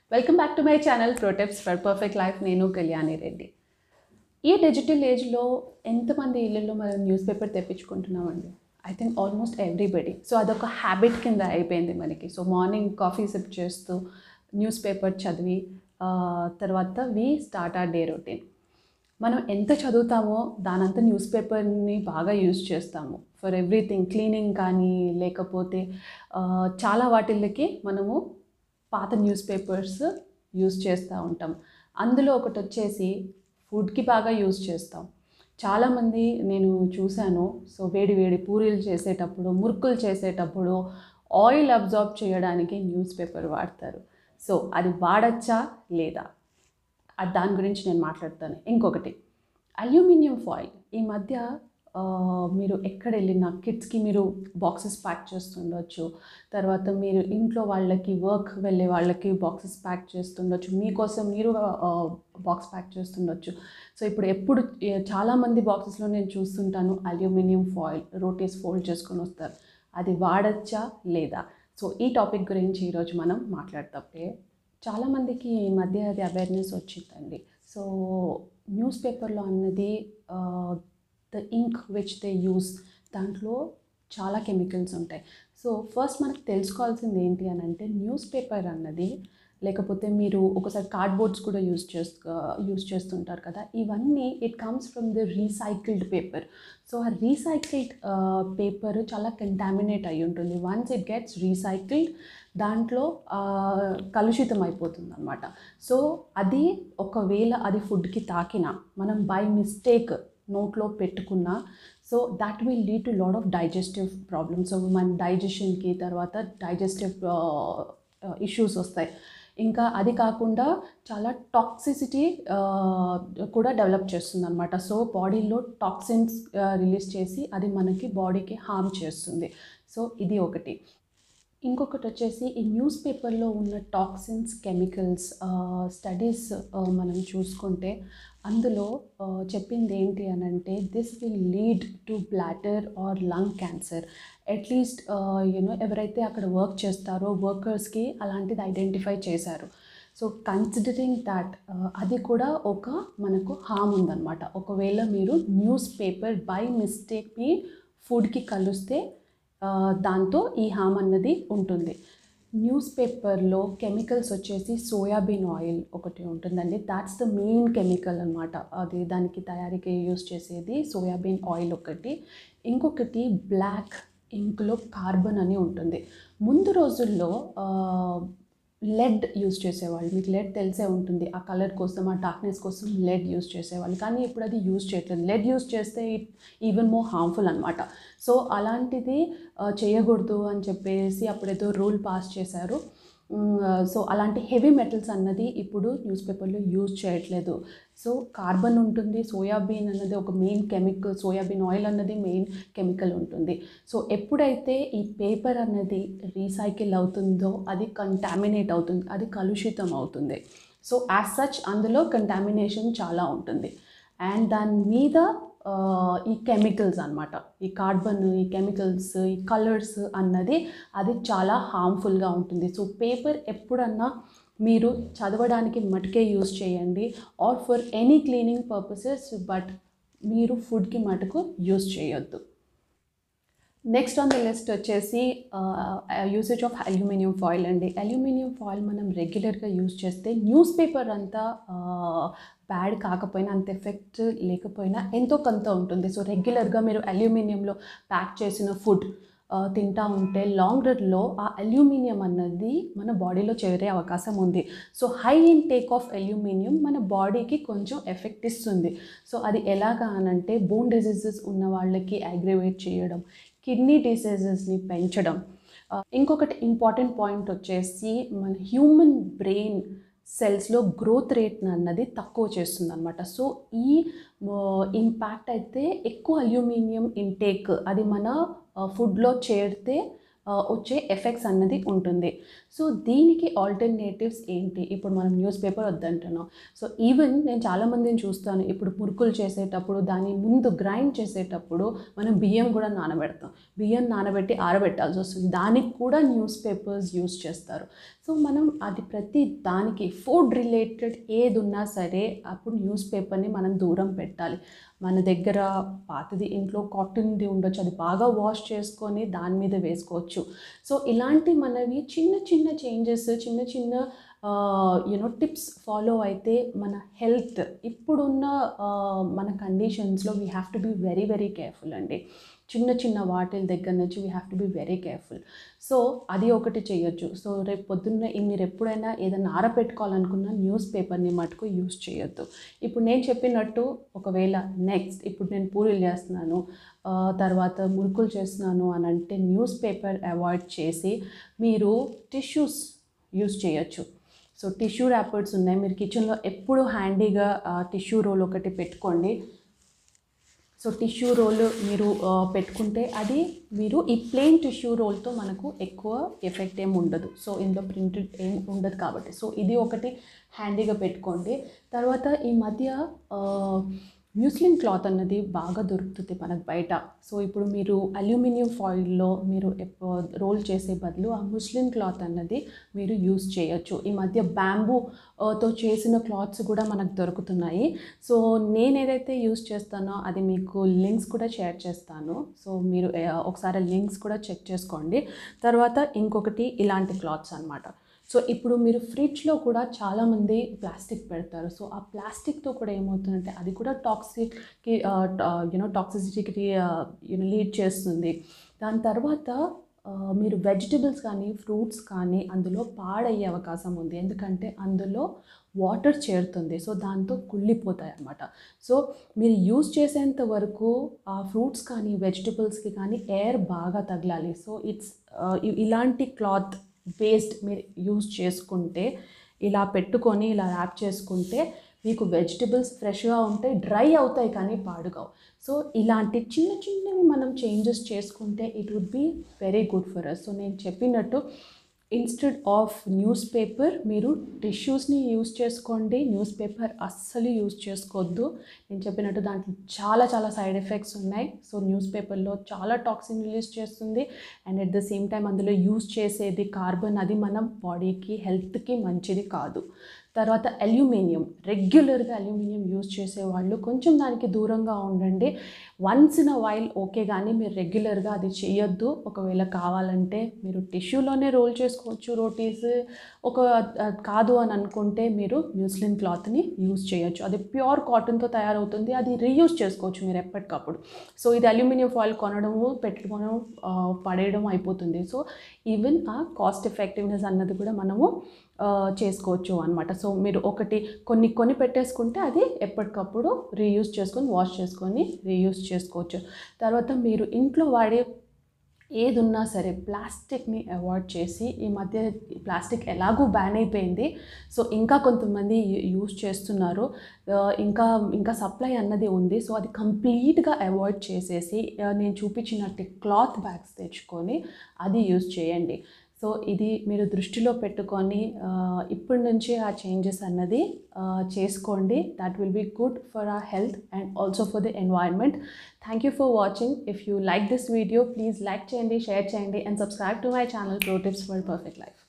welcome back to my channel pro tips for perfect life నేను కళ్యాణి రెడ్డి ఈ digital ఏజ్లో ఎంతమంది ఇళ్ళల్లో మనం న్యూస్ పేపర్ తెప్పించుకుంటున్నామండి I think almost everybody so అదొక హ్యాబిట్ కింద అయిపోయింది మనకి సో మార్నింగ్ కాఫీ సిప్ చేస్తూ న్యూస్ పేపర్ చదివి ఆ, తర్వాత we start our day routine మనం ఎంత చదువుతామో దానంతా న్యూస్ పేపర్ని బాగా యూజ్ చేస్తాము ఫర్ ఎవ్రీథింగ్ క్లీనింగ్ కానీ లేకపోతే ఆ, చాలా వాటిల్లకి మనము పాత న్యూస్ పేపర్స్ యూజ్ చేస్తూ ఉంటాం అందులో ఒకటి వచ్చేసి ఫుడ్కి బాగా యూజ్ చేస్తాం చాలామంది నేను చూశాను సో వేడి వేడి పూరీలు చేసేటప్పుడు మురుకులు చేసేటప్పుడు ఆయిల్ అబ్జార్బ్ చేయడానికి న్యూస్ పేపర్ వాడతారు సో అది వాడచ్చా లేదా అది దాని గురించి నేను మాట్లాడతాను ఇంకొకటి అల్యూమినియం ఫాయిల్ ఈ మధ్య ఆ, మీరు ఎక్కడ వెళ్ళినా కిడ్స్కి మీరు బాక్సెస్ ప్యాక్ చేస్తుండొచ్చు తర్వాత మీరు ఇంట్లో వాళ్ళకి వర్క్ వెళ్ళే వాళ్ళకి బాక్సెస్ ప్యాక్ చేస్తుండొచ్చు మీకోసం మీరు బాక్స్ ప్యాక్ చేస్తుండొచ్చు సో ఇప్పుడు ఎప్పుడు ఏ- చాలామంది బాక్సెస్లో నేను చూస్తుంటాను అల్యూమినియం ఫాయిల్ రోటీస్ ఫోల్డ్ చేసుకొని వస్తారు అది వాడచ్చా లేదా సో ఈ టాపిక్ గురించి ఈరోజు మనం మాట్లాడతామే చాలామందికి ఈ మధ్య అది అవేర్నెస్ వచ్చిందండి సో న్యూస్ పేపర్లో అన్నది the ink which they use దాంట్లో చాలా కెమికల్స్ ఉంటాయి సో ఫస్ట్ మనకు తెలుసుకోవాల్సింది ఏంటి అని అంటే న్యూస్ పేపర్ అన్నది లేకపోతే మీరు ఒకసారి కార్డ్బోర్డ్స్ కూడా యూస్ చేస్తూ యూస్ చేస్తుంటారు కదా ఇవన్నీ it comes from the recycled paper so ఆ రీసైకిల్డ్ పేపర్ చాలా కంటామినేట్ అయి ఉంటుంది వన్స్ ఇట్ గెట్స్ రీసైకిల్డ్ దాంట్లో ఆ, కలుషితం అయిపోతుంది అనమాట సో అది ఒకవేళ అది ఫుడ్కి తాకినా మనం బై మిస్టేక్ నోట్లో పెట్టుకున్నా so that will lead to lot of digestive problems so మన డైజెషన్కి తర్వాత డైజెస్టివ్ ఇష్యూస్ వస్తాయి ఇంకా అది కాకుండా చాలా టాక్సిసిటీ కూడా డెవలప్ చేస్తుంది అనమాట సో బాడీలో టాక్సిన్స్ రిలీజ్ చేసి అది మనకి బాడీకి హార్మ్ చేస్తుంది సో ఇది ఒకటి ఇంకొకటి వచ్చేసి ఈ న్యూస్ పేపర్లో ఉన్న టాక్సిన్స్ కెమికల్స్ స్టడీస్ మనం చూసుకుంటే అందులో ఆ, చెప్పింది ఏంటి అని అంటే this will lead to bladder or lung cancer at least you know ఎవరైతే అక్కడ వర్క్ చేస్తారో వర్కర్స్కి అలాంటిది ఐడెంటిఫై చేశారు సో కన్సిడరింగ్ దాట్ అది కూడా ఒక మనకు హామ్ ఉందన్నమాట ఒకవేళ మీరు న్యూస్ పేపర్ బై మిస్టేక్ మీ ఫుడ్కి కలిస్తే ఆ, దాంతో ఈ హామ్ అన్నది ఉంటుంది న్యూస్ పేపర్లో కెమికల్స్ వచ్చేసి సోయాబీన్ ఆయిల్ ఒకటి ఉంటుందండి దాట్స్ ద మెయిన్ కెమికల్ అనమాట అది దానికి తయారీకి యూస్ చేసేది సోయాబీన్ ఆయిల్ ఒకటి ఇంకొకటి బ్లాక్ ఇంక్లో కార్బన్ అని ఉంటుంది ముందు రోజుల్లో లెడ్ యూస్ చేసేవాళ్ళు మీకు లెడ్ తెలిసే ఉంటుంది ఆ కలర్ కోసం ఆ డార్క్నెస్ కోసం లెడ్ యూస్ చేసేవాళ్ళు కానీ ఇప్పుడు అది యూస్ చేయట్లేదు లెడ్ యూస్ చేస్తే ఇట్ ఈవెన్ మోర్ హార్మ్ఫుల్ అనమాట సో అలాంటిది ఆ, చేయకూడదు అని చెప్పేసి అప్పుడేదో రూల్ పాస్ చేశారు సో అలాంటి హెవీ మెటల్స్ అన్నది ఇప్పుడు న్యూస్ పేపర్లో యూజ్ చేయట్లేదు సో కార్బన్ ఉంటుంది సోయాబీన్ అన్నది ఒక మెయిన్ కెమికల్ సోయాబీన్ ఆయిల్ అన్నది మెయిన్ కెమికల్ ఉంటుంది సో ఎప్పుడైతే ఈ పేపర్ అన్నది రీసైకిల్ అవుతుందో అది కంటామినేట్ అవుతుంది అది కలుషితం అవుతుంది సో యాజ్ సచ్ అందులో కంటామినేషన్ చాలా ఉంటుంది అండ్ దాని మీద ఆ, ఈ కెమికల్స్ అన్నమాట ఈ కార్బన్ ఈ కెమికల్స్ ఈ కలర్స్ అన్నది అది చాలా హార్మ్ఫుల్గా ఉంటుంది సో పేపర్ ఎప్పుడన్నా మీరు చదవడానికి మటుకే యూస్ చేయండి or for any cleaning purposes but మీరు ఫుడ్కి మటుకు యూస్ చేయొద్దు నెక్స్ట్ ఆన్ ద లిస్ట్ వచ్చేసి యూసేజ్ ఆఫ్ అల్యూమినియం ఫాయిల్ అండి అల్యూమినియం ఫాయిల్ మనం రెగ్యులర్గా యూజ్ చేస్తే న్యూస్ పేపర్ అంతా బ్యాడ్ కాకపోయినా అంత ఎఫెక్ట్ లేకపోయినా ఎంతో కొంత ఉంటుంది సో రెగ్యులర్గా మీరు అల్యూమినియంలో ప్యాక్ చేసిన ఫుడ్ తింటా ఉంటే లాంగ్ రన్లో ఆ అల్యూమినియం అన్నది మన బాడీలో చేరే అవకాశం ఉంది so high intake of aluminium మన బాడీకి కొంచెం ఎఫెక్ట్ ఇస్తుంది సో అది ఎలాగా అనంటే బోన్ డిసీజెస్ ఉన్న వాళ్ళకి అగ్రివేట్ చేయడం కిడ్నీ డిసీజెస్ని పెంచడం ఆ, ఇంకొకటి ఇంపార్టెంట్ పాయింట్ వచ్చేసి మన హ్యూమన్ బ్రెయిన్ సెల్స్లో గ్రోత్ రేట్ అన్నది తక్కువ చేస్తుంది అనమాట సో ఈ ఇంపాక్ట్ అయితే ఎక్కువ అల్యూమినియం ఇంటేక్ అది మన ఫుడ్లో చేరితే ఆ, వచ్చే ఎఫెక్ట్స్ అన్నది ఉంటుంది సో దీనికి ఆల్టర్నేటివ్స్ ఏంటి ఇప్పుడు మనం న్యూస్ పేపర్ వద్దంటున్నాం సో ఈవెన్ నేను చాలామందిని చూస్తాను ఇప్పుడు మురుకులు చేసేటప్పుడు దాని ముందు గ్రైండ్ చేసేటప్పుడు మనం బియ్యం కూడా నానబెడతాం బియ్యం నానబెట్టి ఆరబెట్టాల్సి వస్తుంది దానికి కూడా న్యూస్ పేపర్స్ యూస్ చేస్తారు సో మనం అది ప్రతి దానికి ఫుడ్ రిలేటెడ్ ఏది ఉన్నా సరే అప్పుడు న్యూస్ పేపర్ని మనం దూరం పెట్టాలి మన దగ్గర పాతది ఇంట్లో కాటన్ది ఉండొచ్చు అది బాగా వాష్ చేసుకొని దాని మీద వేసుకోవచ్చు సో ఇలాంటి మనవి చిన్న చిన్న చేంజెస్ చిన్న చిన్న యూనో టిప్స్ ఫాలో అయితే మన హెల్త్ ఇప్పుడున్న ఆ, మన కండిషన్స్లో we have to be very very careful అండి చిన్న చిన్న వాటిల దగ్గర నుంచి we have to be very careful so అది ఒకటి చేయొచ్చు సో రేపు పొద్దున్న ఈ మీరు ఎప్పుడైనా ఏదైనా ఆరబెట్టుకోవాలనుకున్న న్యూస్ పేపర్ని మటుకు యూస్ చేయొద్దు ఇప్పుడు నేను చెప్పినట్టు ఒకవేళ నెక్స్ట్ ఇప్పుడు నేను పూరీలు చేస్తున్నాను ఆ, తర్వాత మురుకులు చేస్తున్నాను అని అంటే న్యూస్ పేపర్ అవాయిడ్ చేసి మీరు టిష్యూస్ యూస్ చేయొచ్చు సో టిష్యూ ర్యాపర్స్ ఉన్నాయి మీరు కిచెన్లో ఎప్పుడు హ్యాండీగా టిష్యూ రోల్ ఒకటి పెట్టుకోండి సో టిష్యూ రోల్ మీరు ఆ, పెట్టుకుంటే అది మీరు ఈ ప్లెయిన్ టిష్యూ రోల్తో మనకు ఎక్కువ ఎఫెక్ట్ ఏమి ఉండదు సో ఇందులో ప్రింటెడ్ ఏం ఉండదు కాబట్టి సో ఇది ఒకటి హ్యాండీగా పెట్టుకోండి తర్వాత ఈ మధ్య మ్యూస్లిన్ క్లాత్ అన్నది బాగా దొరుకుతుంది మనకు బయట సో ఇప్పుడు మీరు అల్యూమినియం ఫాయిల్లో మీరు రోల్ చేసే బదులు ఆ ముస్లిన్ క్లాత్ అన్నది మీరు యూస్ చేయొచ్చు ఈ మధ్య బ్యాంబూ తో చేసిన క్లాత్స్ కూడా మనకు దొరుకుతున్నాయి సో నేను ఏదైతే యూస్ చేస్తానో అది మీకు లింక్స్ కూడా షేర్ చేస్తాను సో మీరు ఆ, ఒకసారి లింక్స్ కూడా చెక్ చేసుకోండి తర్వాత ఇంకొకటి ఇలాంటి క్లాత్స్ అన్నమాట సో ఇప్పుడు మీరు ఫ్రిడ్జ్లో కూడా చాలామంది ప్లాస్టిక్ పెడతారు సో ఆ ప్లాస్టిక్తో కూడా ఏమవుతుందంటే అది కూడా టాక్సిక్కి యూనో టాక్సిసిటీకి యూనో లీడ్ చేస్తుంది దాని తర్వాత ఆ, మీరు వెజిటబుల్స్ కానీ ఫ్రూట్స్ కానీ అందులో పాడయ్యే అవకాశం ఉంది ఎందుకంటే అందులో వాటర్ చేరుతుంది సో దాంతో కుళ్ళిపోతాయి అన్నమాట సో మీరు యూస్ చేసేంత వరకు ఆ ఫ్రూట్స్ కానీ వెజిటబుల్స్కి కానీ ఎయిర్ బాగా తగలాలి సో ఇట్స్ ఇలాంటి క్లాత్ బేస్డ్ మీరు యూస్ చేసుకుంటే ఇలా పెట్టుకొని ఇలా ర్యాప్ చేసుకుంటే మీకు వెజిటబుల్స్ ఫ్రెష్గా ఉంటాయి డ్రై అవుతాయి కానీ పాడుగావు సో ఇలాంటి చిన్న చిన్నవి మనం చేంజెస్ చేసుకుంటే it would be very good for us so నేను చెప్పినట్టు ఇన్స్టెడ్ ఆఫ్ న్యూస్ పేపర్ మీరు టిష్యూస్ని యూస్ చేసుకోండి న్యూస్ పేపర్ అస్సలు యూస్ చేసుకోవద్దు నేను చెప్పినట్టు దాంట్లో చాలా చాలా సైడ్ ఎఫెక్ట్స్ ఉన్నాయి సో న్యూస్ పేపర్లో చాలా టాక్సిన్ రిలీజ్ చేస్తుంది and at the same time అందులో యూస్ చేసేది కార్బన్ అది మనం బాడీకి హెల్త్కి మంచిది కాదు తర్వాత అల్యూమినియం రెగ్యులర్గా అల్యూమినియం యూజ్ చేసేవాళ్ళు కొంచెం దానికి దూరంగా ఉండండి once in a while okay కానీ మీరు రెగ్యులర్గా అది చేయొద్దు ఒకవేళ కావాలంటే మీరు టిష్యూలోనే రోల్ చేసుకోవచ్చు రోటీస్ ఒక ఆ, కాదు అని అనుకుంటే మీరు మ్యూస్లిన్ క్లాత్ని యూజ్ చేయొచ్చు అది ప్యూర్ కాటన్తో తయారవుతుంది అది రీయూజ్ చేసుకోవచ్చు మీరు ఎప్పటికప్పుడు సో ఇది అల్యూమినియం ఫాయిల్ కొనడము పెట్టుకోవడం ఆ, పడేయడం అయిపోతుంది సో ఈవెన్ ఆ కాస్ట్ ఎఫెక్టివ్నెస్ అన్నది కూడా మనము ఆ, చేసుకోవచ్చు అనమాట సో మీరు ఒకటి కొన్ని కొని పెట్టేసుకుంటే అది ఎప్పటికప్పుడు రీయూజ్ చేసుకొని వాష్ చేసుకొని రీయూజ్ చేసుకోవచ్చు తర్వాత మీరు ఇంట్లో వాడే ఏది ఉన్నా సరే ప్లాస్టిక్ని అవాయిడ్ చేసి ఈ మధ్య ప్లాస్టిక్ ఎలాగూ బ్యాన్ అయిపోయింది సో ఇంకా కొంతమంది యూజ్ చేస్తున్నారు ఆ, ఇంకా ఇంకా సప్లై అన్నది ఉంది సో అది కంప్లీట్గా అవాయిడ్ చేసేసి ఆ, నేను చూపించినట్టు క్లాత్ బ్యాగ్స్ తెచ్చుకొని అది యూజ్ చేయండి సో ఇది మీరు దృష్టిలో పెట్టుకొని ఆ, ఇప్పటి నుంచే ఆ చేంజెస్ అన్నది ఆ, చేసుకోండి that will be good for our health and also for the environment thank you for watching if you like this video please like చేయండి షేర్ చేయండి and subscribe to my channel pro tips for perfect life